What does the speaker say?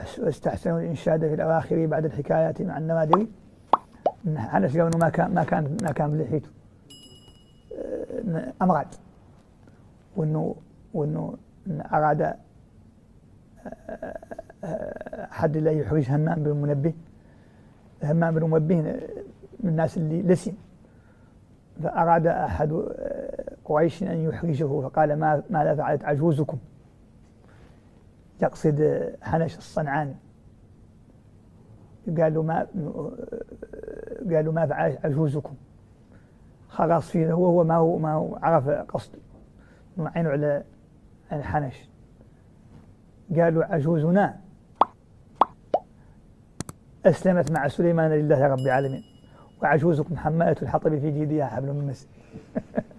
واستحسنوا الإنشاد في الأواخر بعد الحكايات مع النوادر حنش قالوا ما كان ما كان ما كان بلحيته أمراض وإنه وإنه أراد حد لا يحرج همام بن المنبه همام بن المنبه من الناس اللي لسن فأراد أحد قريش أن يحرجه فقال ما ماذا فعلت عجوزكم يقصد حنش الصنعاني قالوا ما قالوا ما فعلت عجوزكم خلاص فيه هو هو ما هو ما هو عرف قصده عينه على الحنش قالوا عجوزنا أسلمت مع سليمان لله رب العالمين وعجوزكم حمالة الحطب في جيدها حبل من مسد